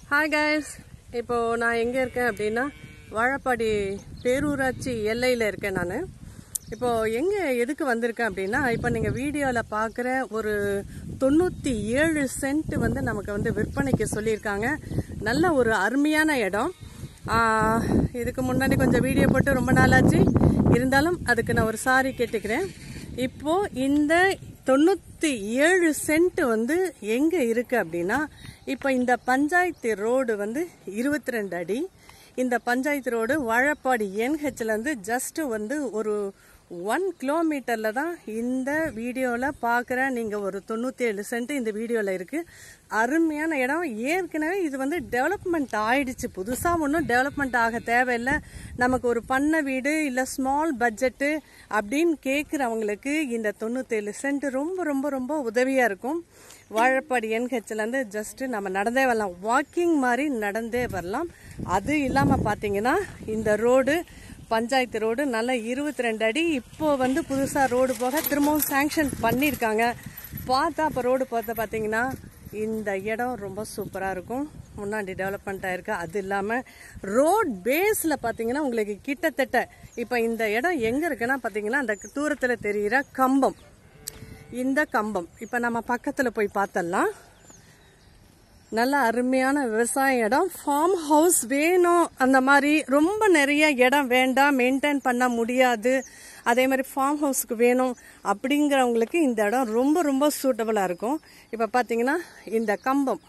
hi guys இப்போ நான் எங்கே இருக்கேன் அப்படின்னா வாழப்பாடி பேரூராட்சி எல்லையில் இருக்கேன் நான் இப்போ எங்கே எதுக்கு வந்திருக்கேன் அப்படின்னா இப்போ நீங்கள் வீடியோவில் பார்க்குற ஒரு தொண்ணூற்றி ஏழு சென்ட் வந்து நமக்கு வந்து விற்பனைக்கு சொல்லியிருக்காங்க நல்ல ஒரு அருமையான இடம் ஆஹ், இதுக்கு முன்னாடி கொஞ்சம் வீடியோ போட்டு ரொம்ப நாளாச்சு இருந்தாலும் அதுக்கு நான் ஒரு சாரி கேட்டுக்கிறேன் இப்போ இந்த தொண்ணூத்தி ஏழு சென்ட் வந்து எங்க இருக்கு அப்படின்னா இப்போ இந்த பஞ்சாயத்து ரோடு வந்து இருபத்தி ரெண்டு அடி இந்த பஞ்சாயத்து ரோடு வாழப்பாடி என்ஹெச்ல இருந்து ஜஸ்ட் வந்து ஒரு ஒன் கிலோமீட்டர்ல தான் இந்த வீடியோவில் பார்க்குற நீங்கள் ஒரு தொண்ணூற்றி ஏழு சென்ட் இந்த வீடியோவில் இருக்கு அருமையான இடம் ஏற்கனவே இது வந்து டெவலப்மெண்ட் ஆயிடுச்சு புதுசாக ஒன்றும் டெவலப்மெண்ட் ஆக தேவையில்லை நமக்கு ஒரு பண்ணை வீடு இல்லை ஸ்மால் பட்ஜெட்டு அப்படின்னு கேட்குறவங்களுக்கு இந்த தொண்ணூத்தேழு சென்ட் ரொம்ப ரொம்ப ரொம்ப உதவியாக இருக்கும் வாழப்பாடி என்ஹெச்லேருந்து ஜஸ்ட்டு நம்ம நடந்தே வரலாம் வாக்கிங் மாதிரி நடந்தே வரலாம் அது இல்லாமல் பார்த்தீங்கன்னா இந்த ரோடு பஞ்சாயத்து ரோடு நல்லா இருபத்தி ரெண்டு அடி இப்போ வந்து புதுசாக ரோடு போக திரும்பவும் சேங்ஷன் பண்ணியிருக்காங்க பார்த்தா இப்போ ரோடு பார்த்து பார்த்தீங்கன்னா இந்த இடம் ரொம்ப சூப்பராக இருக்கும் முன்னாடி டெவலப்மெண்ட் ஆயிருக்கு அது இல்லாமல் ரோட் பேஸில் பார்த்தீங்கன்னா உங்களுக்கு கிட்டத்தட்ட இப்போ இந்த இடம் எங்கே இருக்குன்னா பார்த்தீங்கன்னா அந்த தூரத்தில் தெரிகிற கம்பம் இந்த கம்பம் இப்போ நம்ம பக்கத்தில் போய் பார்த்தலாம் நல்ல அருமையான விவசாய இடம் ஃபார்ம் ஹவுஸ் வேணும் அந்த மாதிரி ரொம்ப நிறைய இடம் வேண்டாம் மெயின்டைன் பண்ண முடியாது அதே மாதிரி ஃபார்ம் ஹவுஸ்க்கு வேணும் அப்படிங்கிறவங்களுக்கு இந்த இடம் ரொம்ப ரொம்ப சூட்டபுளாக இருக்கும் இப்போ பார்த்தீங்கன்னா இந்த கம்பம்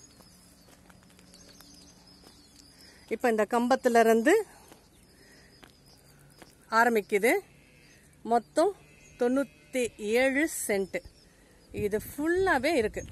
இப்போ இந்த கம்பத்துல இருந்து ஆரம்பிக்குது மொத்தம் தொண்ணூற்றி ஏழு சென்ட் இது ஃபுல்லாகவே இருக்குது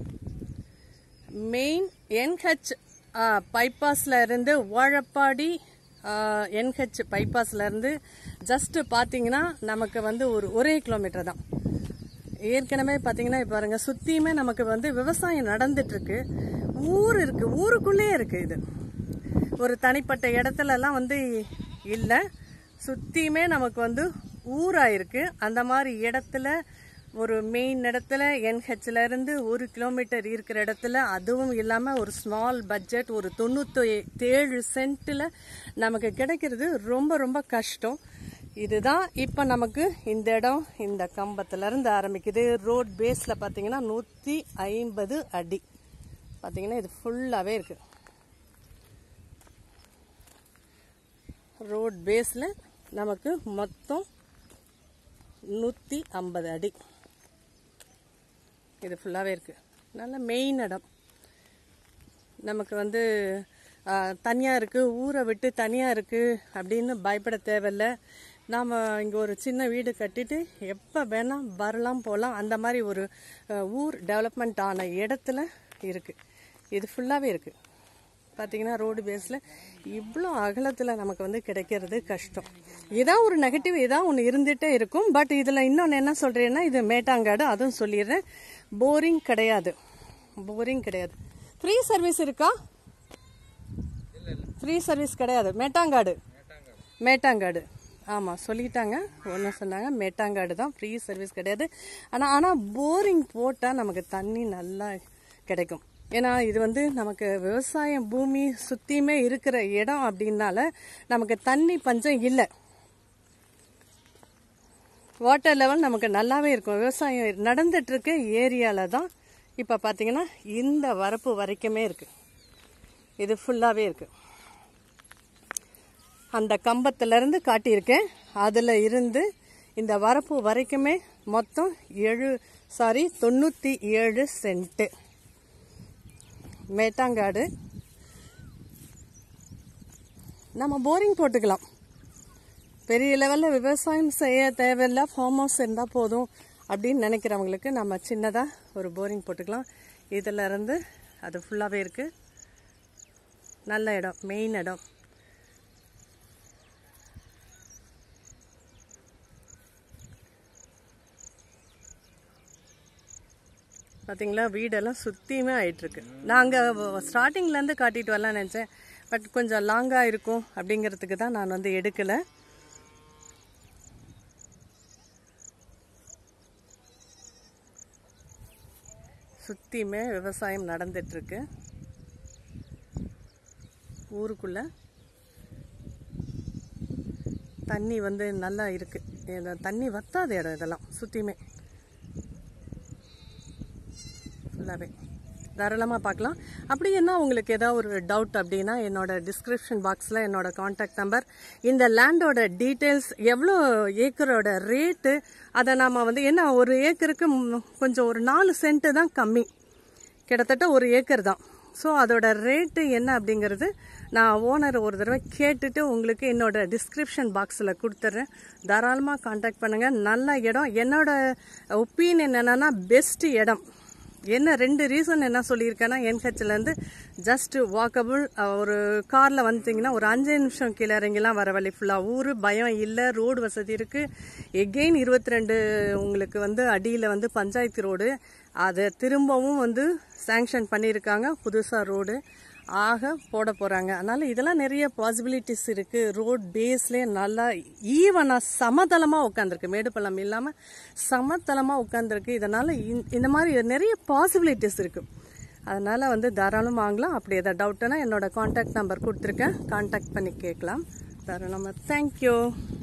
மெயின் என்ஹெச் பைபாஸ்ல இருந்து வாழப்பாடி என்ஹெச் பைபாஸ்ல இருந்து ஜஸ்ட் பார்த்தீங்கன்னா நமக்கு வந்து ஒரு ஒரே கிலோமீட்டர் தான் ஏற்கனவே பார்த்தீங்கன்னா இப்போ பாருங்க சுத்தியுமே நமக்கு வந்து விவசாயம் நடந்துட்டு இருக்கு ஊர் இருக்கு ஊருக்குள்ளே இருக்கு இது ஒரு தனிப்பட்ட இடத்துலலாம் வந்து இல்லை சுத்தியுமே நமக்கு வந்து ஊராயிருக்கு அந்த மாதிரி இடத்துல ஒரு மெயின் இடத்துல என்ஹெச்ல இருந்து ஒரு கிலோமீட்டர் இருக்கிற இடத்துல அதுவும் இல்லாம ஒரு ஸ்மால் பட்ஜெட் ஒரு தொண்ணூத்தி ஏழு சென்ட்ல நமக்கு கிடைக்கிறது ரொம்ப ரொம்ப கஷ்டம் இதுதான் இப்ப நமக்கு இந்த இடம் இந்த கம்பத்துல இருந்து ஆரம்பிக்குது ரோட் பேஸ்ல பாத்தீங்கன்னா நூத்தி ஐம்பது அடி பாத்தீங்கன்னா இது ஃபுல்லாவே இருக்கு ரோட் பேஸ்ல நமக்கு மொத்தம் நூற்றி ஐம்பது அடி இது ஃபுல்லாகவே இருக்குது நல்ல மெயின் இடம் நமக்கு வந்து தனியாக இருக்குது ஊரை விட்டு தனியாக இருக்குது அப்படின்னு பயப்பட தேவையில்ல நாம் இங்கே ஒரு சின்ன வீடு கட்டிட்டு எப்போ வேணால் வரலாம் போகலாம் அந்த மாதிரி ஒரு ஆ, ஊர் டெவலப்மெண்ட் ஆன இடத்துல இருக்குது இது ஃபுல்லாகவே இருக்குது பார்த்தீங்கன்னா ரோடு பேஸில் இவ்வளோ அகலத்தில் நமக்கு வந்து கிடைக்கிறது கஷ்டம் இதான் ஒரு நெகட்டிவ் இதான் ஒன்று இருந்துகிட்டே இருக்கும் பட் இதில் இன்னொன்று என்ன சொல்கிறேன்னா இது மேட்டாங்காடு அதுவும் சொல்லிடுறேன் போரிங் கிடையாது போரிங் கிடையாது ஃப்ரீ சர்வீஸ் இருக்கா ஃப்ரீ சர்வீஸ் கிடையாது மேட்டாங்காடு மேட்டாங்காடு ஆமாம் சொல்லிட்டாங்க ஒன்று சொன்னாங்க மேட்டாங்காடு தான் ஃப்ரீ சர்வீஸ் கிடையாது ஆனால் ஆனால் போரிங் போட்டால் நமக்கு தண்ணி நல்லா கிடைக்கும் ஏன்னா இது வந்து நமக்கு விவசாயம் பூமி சுற்றியுமே இருக்கிற இடம் அப்படின்னால நமக்கு தண்ணி பஞ்சம் இல்லை வாட்டர் லெவல் நமக்கு நல்லாவே இருக்கும் விவசாயம் நடந்துட்டு இருக்க ஏரியால தான் இப்போ பார்த்தீங்கன்னா இந்த வரப்பு வரைக்குமே இருக்கு இது ஃபுல்லாகவே இருக்கு அந்த கம்பத்துல இருந்து காட்டியிருக்கேன் அதில் இருந்து இந்த வரப்பு வரைக்குமே மொத்தம் ஏழு சாரி தொண்ணூற்றி ஏழு சென்ட்டு மேட்டாங்காடு நம்ம போரிங் போட்டுக்கலாம் பெரிய லெவலில் விவசாயம் செய்ய தேவையில்ல ஃபார்ம் ஹவுஸ் இருந்தால் போதும் அப்படின்னு நினைக்கிறவங்களுக்கு நம்ம சின்னதாக ஒரு போரிங் போட்டுக்கலாம் இதில் இருந்து அது ஃபுல்லாகவே இருக்குது நல்ல இடம் மெயின் இடம் பார்த்தீங்களா வீடெல்லாம் சுற்றியுமே ஆயிட்டுருக்கு நாங்கள் ஸ்டார்டிங்லேருந்து காட்டிட்டு வரலாம்னு நினச்சேன் பட் கொஞ்சம் லாங்காக இருக்கும் அப்படிங்கிறதுக்கு தான் நான் வந்து எடுக்கலை சுற்றியுமே விவசாயம் நடந்துட்டுருக்கு ஊருக்குள்ள தண்ணி வந்து நல்லா இருக்கு இந்த தண்ணி வத்தாத இடம் இதெல்லாம் சுற்றியுமே ஃபுல்லாகவே தாராளமாக பார்க்கலாம் அப்படி என்ன உங்களுக்கு ஏதாவது ஒரு டவுட் அப்படின்னா என்னோட டிஸ்கிரிப்ஷன் பாக்ஸில் என்னோட காண்டாக்ட் நம்பர் இந்த லேண்டோட டீட்டெயில்ஸ் எவ்வளோ ஏக்கரோட ரேட்டு அதை நாம் வந்து என்ன ஒரு ஏக்கருக்கு ம், கொஞ்சம் ஒரு நாலு சென்ட்டு தான் கம்மி கிட்டத்தட்ட ஒரு ஏக்கர் தான் ஸோ அதோட ரேட்டு என்ன அப்படிங்கிறது நான் ஓனர் ஒரு தடவை கேட்டுட்டு உங்களுக்கு என்னோட டிஸ்கிரிப்ஷன் பாக்ஸில் கொடுத்துட்றேன் தாராளமாக காண்டாக்ட் பண்ணுங்கள் நல்ல இடம் என்னோட ஒப்பீனியன் என்னன்னா பெஸ்ட் இடம் என்ன ரெண்டு ரீசன் என்ன சொல்லியிருக்கேன்னா என்ஹெச்லேருந்து ஜஸ்ட் வாக்கபிள் ஒரு காரில் வந்துட்டிங்கன்னா ஒரு அஞ்சு நிமிஷம் கீழே இறங்கிலாம் வர வழி ஃபுல்லாக ஊர் பயம் இல்லை ரோடு வசதி இருக்குது எகெயின் இருபத்தி ரெண்டு உங்களுக்கு வந்து அடியில் வந்து பஞ்சாயத்து ரோடு அதை திரும்பவும் வந்து சேங்ஷன் பண்ணியிருக்காங்க புதுசாக ரோடு ஆக போட போகிறாங்க அதனால் இதெல்லாம் நிறைய பாசிபிலிட்டிஸ் இருக்குது ரோட் பேஸ்லேயே நல்லா ஈவனாக சமதளமாக உட்காந்துருக்கு மேடு பள்ளம் இல்லாமல் சமதளமாக உட்காந்துருக்கு இதனால் இந்த மாதிரி நிறைய பாசிபிலிட்டிஸ் இருக்குது அதனால் வந்து தாராளமாக வாங்கலாம் அப்படி எதாவது டவுட்டுன்னா என்னோட காண்டாக்ட் நம்பர் கொடுத்துருக்கேன் காண்டாக்ட் பண்ணி கேட்கலாம் தாராளமாக தேங்க்யூ